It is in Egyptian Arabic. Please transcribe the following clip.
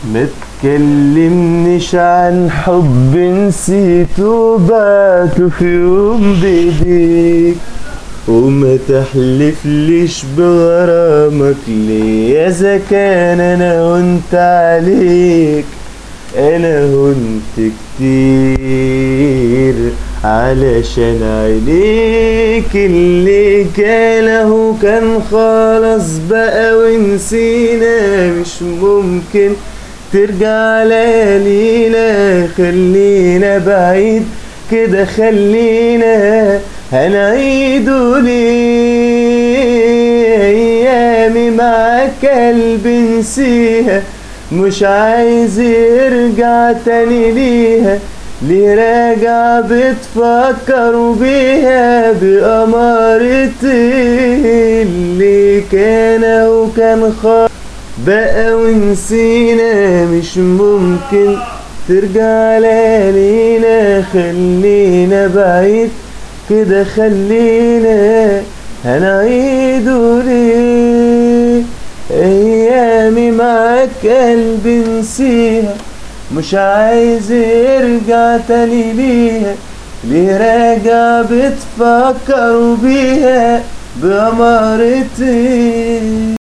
ما تكلمنيش عن حب نسيته بعته في يوم بايديك وما تحلفليش بغرامك ليه اذا كان انا هنت عليك انا هنت كتير علشان عينيك اللي كانه كان خلاص بقى ونسينا مش ممكن ترجع لينا خلينا بعيد كده خلينا هنعيده ليه ايامي معاك قلبي نسيها مش عايز يرجع تاني ليها ليه راجع بتفكروا بيها بأمارتي اللي كان وكان خالص بقى ونسينا مش ممكن ترجع لينا خلينا بعيد كده خلينا هنعيده ليه ايامي معاك قلبي نسيها مش عايز يرجع تاني ليها ليه راجع بتفكروا بيها بأمارتي